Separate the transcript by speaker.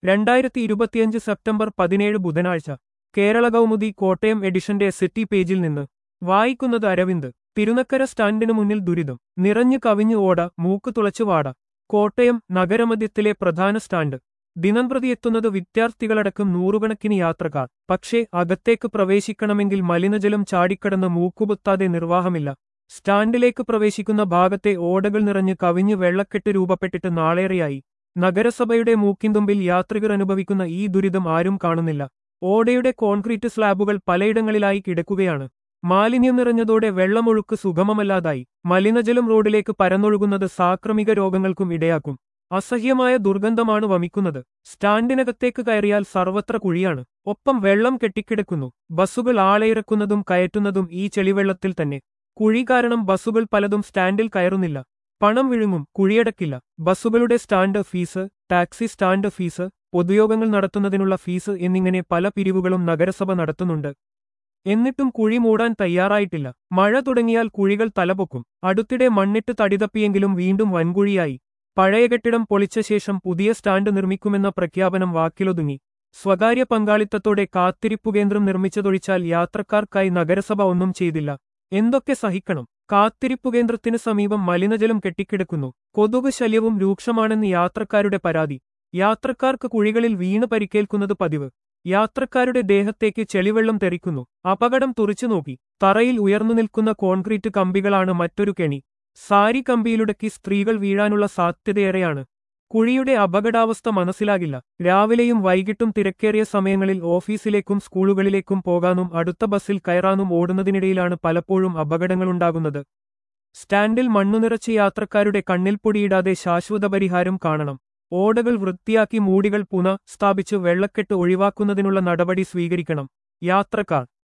Speaker 1: രണ്ടായിരത്തി ഇരുപത്തിയഞ്ച് സെപ്റ്റംബർ പതിനേഴ് ബുധനാഴ്ച കേരള കൗമുദി കോട്ടയം എഡിഷന്റെ സിറ്റി പേജിൽ നിന്ന് വായിക്കുന്നത് അരവിന്ദ് തിരുനക്കര സ്റ്റാൻഡിനു മുന്നിൽ ദുരിതം നിറഞ്ഞു കവിഞ്ഞു ഓട മൂക്ക് തുളച്ചു വാട കോട്ടയം നഗരമധ്യത്തിലെ പ്രധാന സ്റ്റാൻഡ് ദിനംപ്രതി എത്തുന്നത് വിദ്യാർത്ഥികളടക്കം നൂറുകണക്കിന് യാത്രക്കാർ പക്ഷേ അകത്തേക്ക് പ്രവേശിക്കണമെങ്കിൽ മലിനജലം ചാടിക്കടന്ന് മൂക്കുപൊത്താതെ നിർവാഹമില്ല സ്റ്റാൻഡിലേക്ക് പ്രവേശിക്കുന്ന ഭാഗത്തെ ഓടകൾ നിറഞ്ഞ് കവിഞ്ഞ് വെള്ളക്കെട്ട് രൂപപ്പെട്ടിട്ട് നാളേറെയായി നഗരസഭയുടെ മൂക്കിന്തുമ്പിൽ യാത്രികർ അനുഭവിക്കുന്ന ഈ ദുരിതം ആരും കാണുന്നില്ല ഓടയുടെ കോൺക്രീറ്റ് സ്ലാബുകൾ പലയിടങ്ങളിലായി കിടക്കുകയാണ് മാലിന്യം നിറഞ്ഞതോടെ വെള്ളമൊഴുക്ക് സുഗമമല്ലാതായി മലിനജലം റോഡിലേക്ക് പരന്നൊഴുകുന്നത് സാക്രമിക രോഗങ്ങൾക്കും ഇടയാക്കും അസഹ്യമായ ദുർഗന്ധമാണ് വമിക്കുന്നത് സ്റ്റാൻഡിനകത്തേക്ക് കയറിയാൽ സർവത്ര കുഴിയാണ് ഒപ്പം വെള്ളം കെട്ടിക്കിടക്കുന്നു ബസ്സുകൾ ആളെയിറക്കുന്നതും കയറ്റുന്നതും ഈ ചെളിവെള്ളത്തിൽ തന്നെ കുഴി കാരണം ബസ്സുകൾ പലതും സ്റ്റാൻഡിൽ കയറുന്നില്ല പണം വിഴുങ്ങും കുഴിയടക്കില്ല ബസ്സുകളുടെ stand fee taxi stand fee പൊതുയോഗങ്ങൾ നടത്തുന്നതിനുള്ള ഫീസ് എന്നിങ്ങനെ പല പിരിവുകളും നഗരസഭ നടത്തുന്നുണ്ട് എന്നിട്ടും കുഴി മൂടാൻ തയ്യാറായിട്ടില്ല മഴ തുടങ്ങിയാൽ കുഴികൾ തലപൊക്കും അടുത്തിടെ മണ്ണിട്ട് തടിതപ്പിയെങ്കിലും വീണ്ടും വൻകുഴിയായി പഴയ കെട്ടിടം പൊളിച്ച ശേഷം പുതിയ സ്റ്റാൻഡ് നിർമ്മിക്കുമെന്ന പ്രഖ്യാപനം വാക്കിലൊതുങ്ങി സ്വകാര്യ പങ്കാളിത്തത്തോടെ കാത്തിരിപ്പു കേന്ദ്രം നിർമ്മിച്ചതൊഴിച്ചാൽ യാത്രക്കാർക്കായി നഗരസഭ ഒന്നും ചെയ്തില്ല എന്തൊക്കെ സഹിക്കണം കാത്തിരിപ്പു കേന്ദ്രത്തിന് സമീപം മലിനജലം കെട്ടിക്കിടക്കുന്നു കൊതുക് ശല്യവും രൂക്ഷമാണെന്ന് യാത്രക്കാരുടെ പരാതി യാത്രക്കാർക്ക് കുഴികളിൽ വീണ് പരിക്കേൽക്കുന്നത് പതിവ് യാത്രക്കാരുടെ ദേഹത്തേക്ക് ചെളിവെള്ളം തെറിക്കുന്നു അപകടം തുറച്ചു നോക്കി തറയിൽ ഉയർന്നു നിൽക്കുന്ന കോൺക്രീറ്റ് കമ്പികളാണ് മറ്റൊരു കെണി സാരി കമ്പിയിലുടക്കി സ്ത്രീകൾ വീഴാനുള്ള സാധ്യതയേറെയാണ് കുഴിയുടെ അപകടാവസ്ഥ മനസ്സിലാകില്ല രാവിലെയും വൈകിട്ടും തിരക്കേറിയ സമയങ്ങളിൽ ഓഫീസിലേക്കും സ്കൂളുകളിലേക്കും പോകാനും അടുത്ത ബസ്സിൽ കയറാനും ഓടുന്നതിനിടയിലാണ് പലപ്പോഴും അപകടങ്ങളുണ്ടാകുന്നത് സ്റ്റാൻഡിൽ മണ്ണുനിറച്ച് യാത്രക്കാരുടെ കണ്ണിൽ പൊടിയിടാതെ ശാശ്വത പരിഹാരം കാണണം ഓടകൾ വൃത്തിയാക്കി മൂടികൾ പുന സ്ഥാപിച്ച് വെള്ളക്കെട്ട് ഒഴിവാക്കുന്നതിനുള്ള നടപടി സ്വീകരിക്കണം യാത്രക്കാർ